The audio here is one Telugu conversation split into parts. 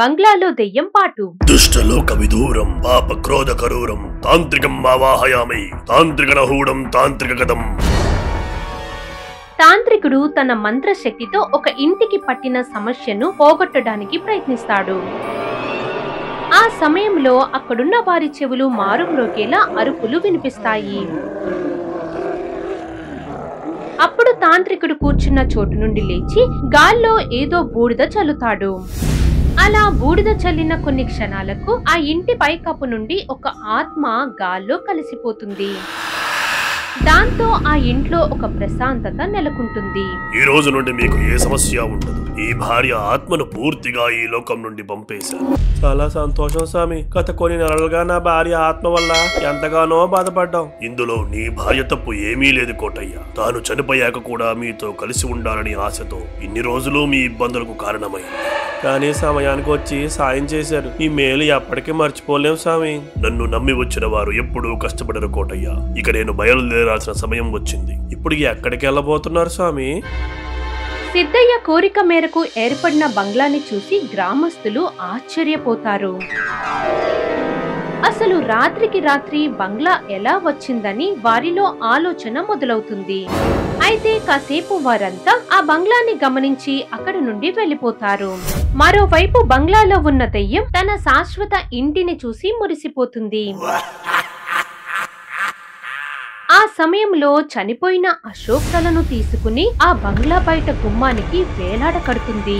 బంగ్లాలో దెయ్యం పాటు దుష్టలోక విదూరం పాప క్రోధ కరూరం తాంత్రికం ఆవాహయామి తాంత్రికనహూడం తాంత్రిక కథం తాంత్రికుడు తన మంత్రశక్తితో ఒక ఇంటికి పట్టిన సమస్యను పోగొట్టడానికి ప్రయత్నిస్తాడు ఆ సమయంలో అక్కడున్న వారి చెవులు మారుమ్రోగేలా అరుపులు వినిపిస్తాయి అప్పుడు తాంత్రికుడు కూర్చున్న చోటు నుండి లేచి గాల్లో ఏదో బూడిద చల్లుతాడు అలా బూడిద చల్లిన కొన్ని క్షణాలకు ఆ ఇంటి పైకప్పు నుండి ఒక ఆత్మ గాల్లో కలిసిపోతుంది దాంతో ఆ ఇంట్లో ఒక ప్రశాంతత నెలకొంటుంది ఈ రోజు నుండి మీకు ఏ సమస్య ఉండదు ఈ భార్య ఆత్మను పూర్తిగా ఈ లోకం నుండి పంపేశారు చాలా సంతోషం స్వామి గత కొన్ని నెలలుగా నా భార్య ఆత్మ వల్ల ఎంతగానో బాధపడ్డాం ఇందులో నీ భార్య తప్పు ఏమీ లేదు కోటయ్య తాను చనిపోయాక కూడా మీతో కలిసి ఉండాలని ఆశతో ఇన్ని రోజులు మీ ఇబ్బందులకు కారణమైంది కానీ సమయానికి వచ్చి సాయం చేశారు ఈ మేలు ఎప్పటికీ మర్చిపోలేం స్వామి నన్ను నమ్మి వచ్చిన వారు ఎప్పుడూ కష్టపడరు కోటయ్య ఇక నేను బయలుదేరాల్సిన సమయం వచ్చింది ఇప్పుడు ఎక్కడికి వెళ్ళబోతున్నారు స్వామి సిద్ధయ్య కోరిక మేరకు ఏర్పడిన బంగ్లాని చూసి గ్రామస్తులు ఆశ్చర్యపోతారు అసలు రాత్రికి రాత్రి బంగ్లా ఎలా వచ్చిందని వారిలో ఆలోచన మొదలవుతుంది అయితే కాసేపు వారంతా ఆ బంగ్లాని గమనించి అక్కడి నుండి వెళ్లిపోతారు మరోవైపు బంగ్లాలో ఉన్న దెయ్యం తన శాశ్వత ఇంటిని చూసి మురిసిపోతుంది ఆ సమయంలో చనిపోయిన అశోక్ తలను తీసుకుని ఆ బంగ్లా బయట గుమ్మానికి వేలాడ కడుతుంది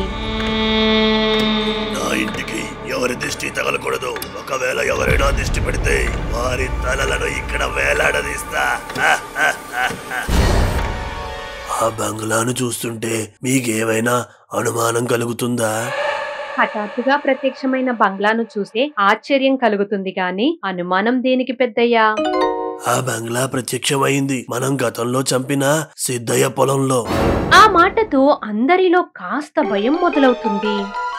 నా ఇంటికి ఎవరి దిష్టి తగలకూడదు ఒకవేళ ఎవరైనా దిష్టి పెడితే వారి తలలను ఇక్కడ వేలాడదీస్తా ఆ బంగ్లాను చూస్తుంటే మీకేమైనా అనుమానం కలుగుతుందా హఠాత్తుగా ప్రత్యక్షమైన బంగ్లాను చూస్తే ఆశ్చర్యం కలుగుతుంది గాని అనుమానం దేనికి పెద్దయ్యా ఆ బంగ్లా ప్రత్యక్షమైంది మనం గతంలో చంపిన సిద్ధయ్య పొలంలో ఆ మాటతో అందరిలో కాస్త భయం మొదలవుతుంది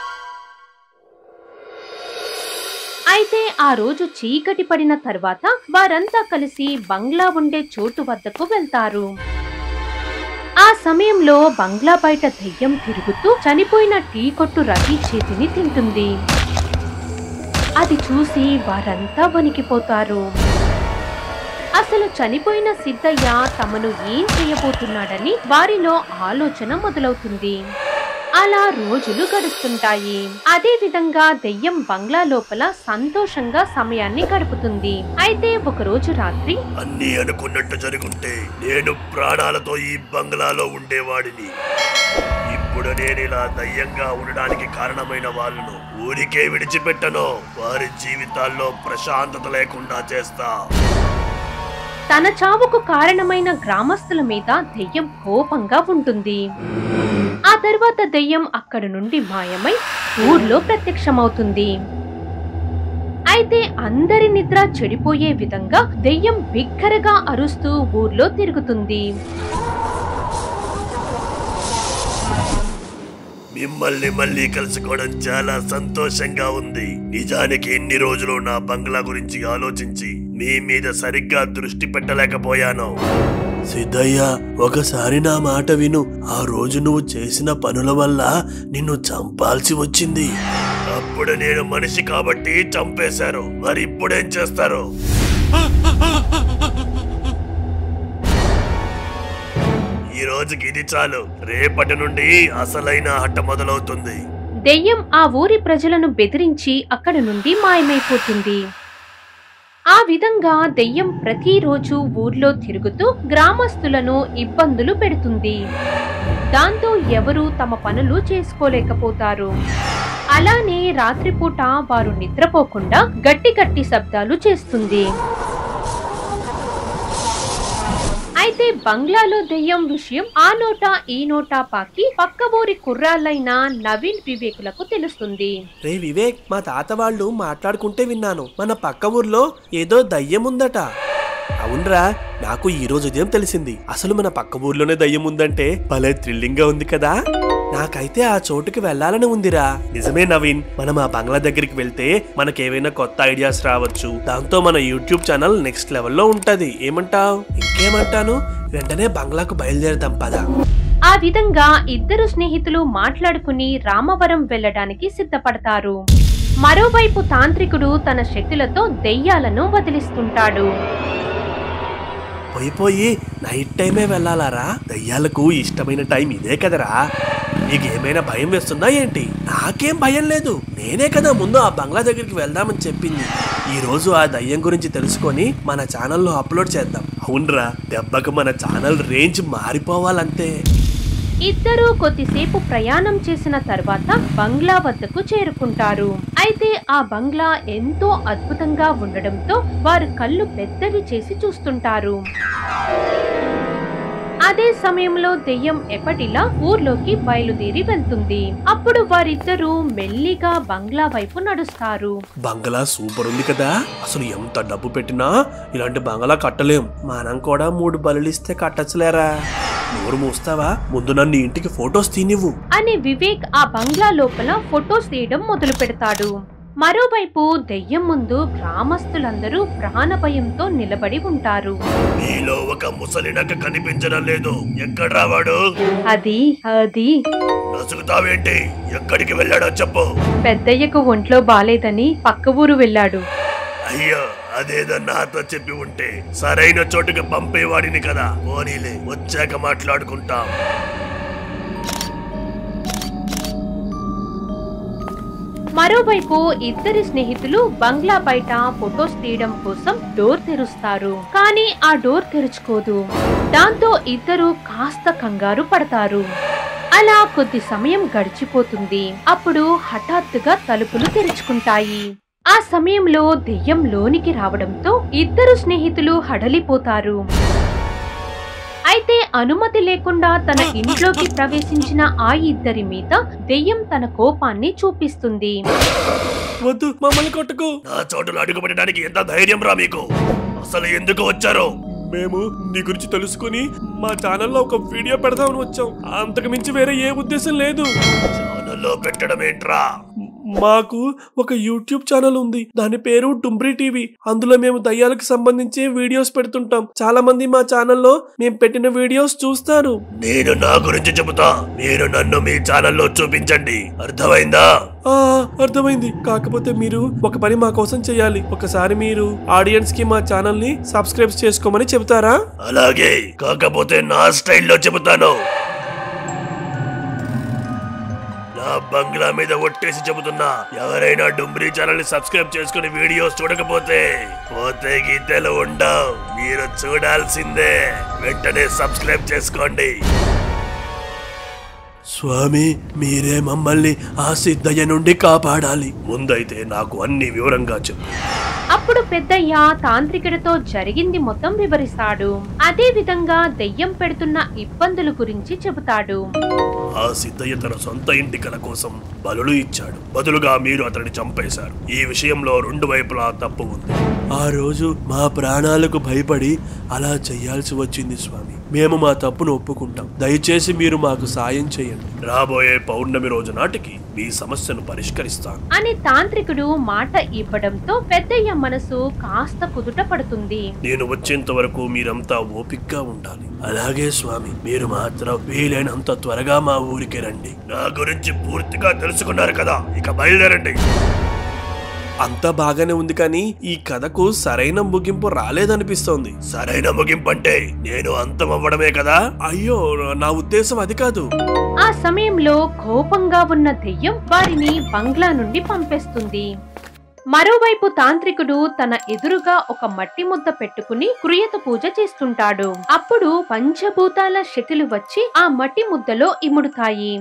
అయితే ఆ రోజు చీకటి పడిన తర్వాత వారంతా కలిసి బంగ్లా ఉండే చోటు వద్దకు వెళ్తారు ఆ సమయంలో బంగ్లా బయట దెయ్యం తిరుగుతూ చనిపోయిన టీ కొట్టు రవి చేతిని తింటుంది అది చూసి వారంతా వణికిపోతారు అసలు చనిపోయిన సిద్ధయ్య తమను ఏం చేయబోతున్నాడని వారిలో ఆలోచన మొదలవుతుంది అలా రోజులు గడుస్తుంటాయి అదే విధంగా దెయ్యం బంగ్లా లోపల సంతోషంగా సమయాన్ని గడుపుతుంది అయితే ఒక రోజు రాత్రి అన్నీ అనుకున్నట్టు జరుగుంటే నేను ప్రాణాలతో ఈ బంగ్లాలో ఉండేవాడిని ఇప్పుడు నేను ఇలా దయ్యంగా ఉండడానికి కారణమైన వాళ్ళను ఊరికే విడిచిపెట్టను వారి జీవితాల్లో ప్రశాంతత లేకుండా చేస్తా తన చావుకు కారణమైన గ్రామస్తుల మీద దెయ్యం కోపంగా ఉంటుంది ఆ తర్వాత దెయ్యం అక్కడి నుండి మాయమై ఊర్లో ప్రత్యక్షమవుతుంది అయితే అందరి నిద్ర చెడిపోయే విధంగా దెయ్యం బిగ్గరగా అరుస్తూ ఊర్లో తిరుగుతుంది మిమ్మల్ని మళ్ళీ కలుసుకోవడం చాలా సంతోషంగా ఉంది నిజానికి ఎన్ని రోజులు నా బంగ్లా గురించి ఆలోచించి మీ మీద సరిగ్గా దృష్టి పెట్టలేకపోయాను సిద్ధయ్య ఒకసారి నా మాట విను ఆ రోజు నువ్వు చేసిన పనుల వల్ల నిన్ను చంపాల్సి వచ్చింది అప్పుడు నేను మనిషి కాబట్టి చంపేశారు మరి ఇప్పుడేం చేస్తారు ఈ రోజుకి ఇది చాలు రేపటి నుండి అసలైన ఆట మొదలవుతుంది దెయ్యం ఆ ఊరి ప్రజలను బెదిరించి అక్కడి నుండి మాయమైపోతుంది ఆ విధంగా దెయ్యం ప్రతిరోజు ఊర్లో తిరుగుతూ గ్రామస్తులను ఇబ్బందులు పెడుతుంది దాంతో ఎవరు తమ పనులు చేసుకోలేకపోతారు అలానే రాత్రిపూట వారు నిద్రపోకుండా గట్టి గట్టి శబ్దాలు చేస్తుంది అయితే బంగ్లాలో దెయ్యం విషయం ఆ నోటా ఈ నోటా పాకి పక్క ఊరి కుర్రాళ్ళైన నవీన్ వివేకులకు తెలుస్తుంది రే వివేక్ మా తాత వాళ్ళు మాట్లాడుకుంటే విన్నాను మన పక్క ఊర్లో ఏదో దయ్యం ఉందట అవునరా నాకు ఈ రోజు ఉదయం తెలిసింది అసలు మన పక్క ఊర్లోనే దయ్యం ఉందంటే భలే థ్రిల్లింగ్ గా ఉంది కదా నాకైతే ఆ చోటుకి వెళ్ళాలని ఉందిరా నిజమే నవీన్ మనం ఆ బంగ్లా దగ్గరికి వెళ్తే మనకేవైనా కొత్త ఐడియాస్ రావచ్చు దాంతో మన యూట్యూబ్ ఛానల్ నెక్స్ట్ లెవెల్లో ఉంటది ఏమంటావ్ ఇంకేమంటాను వెంటనే బంగ్లాకు బయలుదేరదాం పదా ఆ ఆ విధంగా ఇద్దరు స్నేహితులు మాట్లాడుకుని రామవరం వెళ్ళడానికి సిద్ధపడతారు మరోవైపు తాంత్రికుడు తన శక్తులతో దెయ్యాలను వదిలిస్తుంటాడు పోయి పోయి నైట్ టైమే వెళ్ళాలారా దయ్యాలకు ఇష్టమైన టైం ఇదే కదరా నీకు ఏమైనా భయం వేస్తుందా ఏంటి నాకేం భయం లేదు నేనే కదా ముందు ఆ బంగ్లా దగ్గరికి వెళ్దామని చెప్పింది ఈ రోజు ఆ దయ్యం గురించి తెలుసుకొని మన ఛానల్లో అప్లోడ్ చేద్దాం అవునరా దెబ్బకు మన ఛానల్ రేంజ్ మారిపోవాలంతే ఇద్దరూ కొద్దిసేపు ప్రయాణం చేసిన తర్వాత బంగ్లా వద్దకు చేరుకుంటారు అయితే ఆ బంగ్లా ఎంతో అద్భుతంగా ఉండడంతో వారు కళ్ళు పెద్దవి చేసి చూస్తుంటారు అదే సమయంలో దెయ్యం ఎప్పటిలా ఊర్లోకి బయలుదేరి వెళ్తుంది అప్పుడు వారిద్దరూ మెల్లిగా బంగ్లా వైపు నడుస్తారు బంగ్లా సూపర్ ఉంది కదా అసలు ఎంత డబ్బు పెట్టినా ఇలాంటి బంగ్లా కట్టలేం మనం కూడా మూడు బలులిస్తే కట్టచ్చులేరా నోరు మూస్తావా ముందు నన్ను ఇంటికి ఫొటోస్ తీనివ్వు అని వివేక్ ఆ బంగ్లా లోపల ఫొటోస్ తీయడం మొదలు పెడతాడు మరోవైపు దెయ్యం ముందు గ్రామస్తులందరూ ప్రాణభయంతో నిలబడి ఉంటారు మీలో ఒక ముసలినక్క కనిపించడం లేదు ఎక్కడ రావాడు అది అది నసుగుతావేంటి ఎక్కడికి వెళ్ళాడో చెప్పు పెద్దయ్యకు ఒంట్లో బాలేదని పక్క ఊరు వెళ్ళాడు అయ్యో అదేదో నాతో చెప్పి ఉంటే సరైన చోటుకి పంపేవాడిని కదా పోనీలే వచ్చాక మాట్లాడుకుంటాం మరోవైపు ఇద్దరి స్నేహితులు బంగ్లా బయట ఫొటోస్ తీయడం కోసం డోర్ తెరుస్తారు కానీ ఆ డోర్ తెరుచుకోదు దాంతో ఇద్దరు కాస్త కంగారు పడతారు అలా కొద్ది సమయం గడిచిపోతుంది అప్పుడు హఠాత్తుగా తలుపులు తెరుచుకుంటాయి ఆ సమయంలో దెయ్యం లోనికి రావడంతో ఇద్దరు స్నేహితులు హడలిపోతారు అయితే అనుమతి లేకుండా తన ఇంట్లోకి ప్రవేశించిన ఆ ఇద్దరి మీద దెయ్యం తన కోపాన్ని చూపిస్తుంది వద్దు మమ్మల్ని కొట్టుకు నా చోటులో అడుగుపెట్టడానికి ఎంత ధైర్యం రా మీకు అసలు ఎందుకు వచ్చారు మేము నీ గురించి తెలుసుకుని మా ఛానల్లో ఒక వీడియో పెడదామని వచ్చాం అంతకు మించి వేరే ఏ ఉద్దేశం లేదు ఛానల్లో పెట్టడం ఏంట్రా మాకు ఒక యూట్యూబ్ ఛానల్ ఉంది దాని పేరు డుంబ్రీ టీవీ అందులో మేము దయ్యాలకు సంబంధించి వీడియోస్ పెడుతుంటాం చాలా మంది మా ఛానల్లో మేము పెట్టిన వీడియోస్ చూస్తారు నేను నా గురించి చెబుతా మీరు నన్ను మీ ఛానల్లో చూపించండి అర్థమైందా ఆ అర్థమైంది కాకపోతే మీరు ఒక పని మా కోసం చేయాలి ఒకసారి మీరు ఆడియన్స్ కి మా ఛానల్ ని సబ్స్క్రైబ్ చేసుకోమని చెబుతారా అలాగే కాకపోతే నా స్టైల్లో చెబుతాను నా బంగ్లా మీద ఒట్టేసి చెబుతున్నా ఎవరైనా డుంబ్రీ ఛానల్ ని సబ్స్క్రైబ్ చేసుకుని వీడియోస్ చూడకపోతే పోతే గీతలు ఉండవు మీరు చూడాల్సిందే వెంటనే సబ్స్క్రైబ్ చేసుకోండి స్వామి మీరే మమ్మల్ని ఆ సిద్ధయ్య నుండి కాపాడాలి ముందైతే నాకు అన్ని వివరంగా చెప్పు అప్పుడు పెద్దయ్య తాంత్రికుడితో జరిగింది మొత్తం వివరిస్తాడు అదే విధంగా దెయ్యం పెడుతున్న ఇబ్బందుల గురించి చెబుతాడు ఆ సిద్ధయ్య తన సొంత ఇంటి కల కోసం బలులు ఇచ్చాడు బదులుగా మీరు అతన్ని చంపేశారు ఈ విషయంలో రెండు వైపులా తప్పు ఉంది ఆ రోజు మా ప్రాణాలకు భయపడి అలా చెయ్యాల్సి వచ్చింది స్వామి మేము మా తప్పును ఒప్పుకుంటాం దయచేసి మీరు మాకు సాయం చేయండి రాబోయే పౌర్ణమి రోజు నాటికి మీ సమస్యను పరిష్కరిస్తాను అని తాంత్రికుడు మాట ఇవ్వడంతో పెద్దయ్య మనసు కాస్త కుదుట పడుతుంది నేను వచ్చేంత వరకు మీరంతా ఓపిక్గా ఉండాలి అలాగే స్వామి మీరు మాత్రం వీలైనంత త్వరగా మా ఊరికి రండి నా గురించి పూర్తిగా తెలుసుకున్నారు కదా ఇక బయలుదేరండి అంతా బాగానే ఉంది కానీ ఈ కథకు సరైన ముగింపు రాలేదనిపిస్తోంది సరైన ముగింపు అంటే నేను అంతం అవ్వడమే కదా అయ్యో నా ఉద్దేశం అది కాదు ఆ సమయంలో కోపంగా ఉన్న దెయ్యం వారిని బంగ్లా నుండి పంపేస్తుంది మరోవైపు తాంత్రికుడు తన ఎదురుగా ఒక మట్టి ముద్ద పెట్టుకుని కృయత పూజ చేస్తుంటాడు అప్పుడు పంచభూతాల శక్తులు వచ్చి ఆ మట్టి ముద్దలో ఇముడుతాయి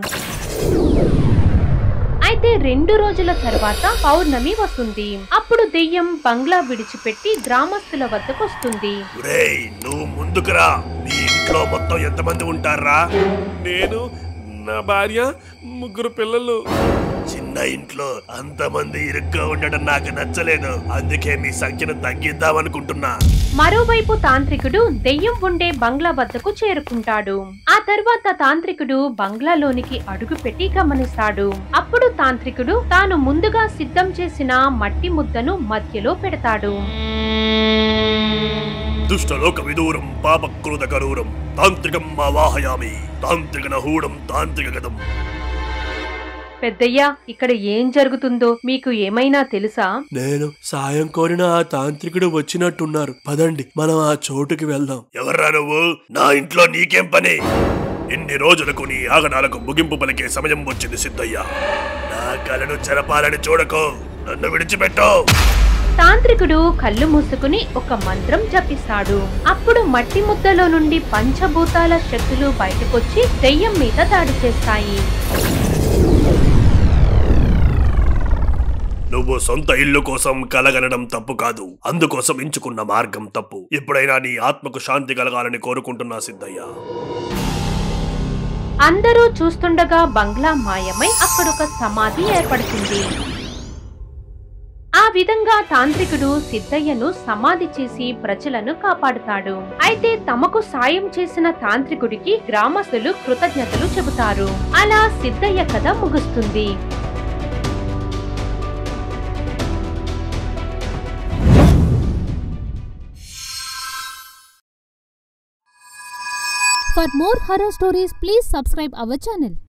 అయితే రెండు రోజుల తర్వాత పౌర్ణమి వస్తుంది అప్పుడు దెయ్యం బంగ్లా విడిచిపెట్టి గ్రామస్తుల వద్దకు వస్తుంది ఒరేయ్ నువ్వు ముందుకురా మీ ఇంట్లో మొత్తం ఎంతమంది ఉంటారా నేను నా భార్య ముగ్గురు పిల్లలు చిన్న ఇంట్లో అంతమంది ఇరుగ్గా ఉండడం నాకు నచ్చలేదు అందుకే మీ సంఖ్యను తగ్గిద్దామనుకుంటున్నా మరోవైపు తాంత్రికుడు దెయ్యం ఉండే బంగ్లా వద్దకు చేరుకుంటాడు ఆ తర్వాత తాంత్రికుడు బంగ్లాలోనికి అడుగుపెట్టి గమనిస్తాడు అప్పుడు తాంత్రికుడు తాను ముందుగా సిద్ధం చేసిన మట్టి ముద్దను మధ్యలో పెడతాడు దుష్టలోక విదూరం పాపక్రోధ కరూరం తాంత్రికం ఆవాహయామి తాంత్రిక నహూడం తాంత్రిక గదం పెద్దయ్యా ఇక్కడ ఏం జరుగుతుందో మీకు ఏమైనా తెలుసా నేను సాయం కోరిన ఆ తాంత్రికుడు వచ్చినట్టున్నారు పదండి మనం ఆ చోటుకి వెళ్దాం ఎవర్రా నువ్వు నా ఇంట్లో నీకేం పని ఇన్ని రోజులకు నీ ఆగడాలకు ముగింపు పలికే సమయం వచ్చింది సిద్ధయ్య నా కలను చెరపాలని చూడకు నన్ను విడిచిపెట్టు తాంత్రికుడు కళ్ళు మూసుకుని ఒక మంత్రం జపిస్తాడు అప్పుడు మట్టి ముద్దలో నుండి పంచభూతాల శక్తులు బయటకొచ్చి దెయ్యం మీద దాడి చేస్తాయి నువ్వు సొంత ఇల్లు కోసం కలగనడం తప్పు కాదు అందుకోసం ఎంచుకున్న మార్గం తప్పు ఇప్పుడైనా నీ ఆత్మకు శాంతి కలగాలని కోరుకుంటున్నా సిద్ధయ్య అందరూ చూస్తుండగా బంగ్లా మాయమై అక్కడొక సమాధి ఏర్పడుతుంది ఆ విధంగా తాంత్రికుడు సిద్ధయ్యను సమాధి చేసి ప్రజలను కాపాడుతాడు అయితే తమకు సాయం చేసిన తాంత్రికుడికి గ్రామస్తులు కృతజ్ఞతలు చెబుతారు అలా సిద్ధయ్య కథ ముగుస్తుంది For more horror stories, please subscribe our channel.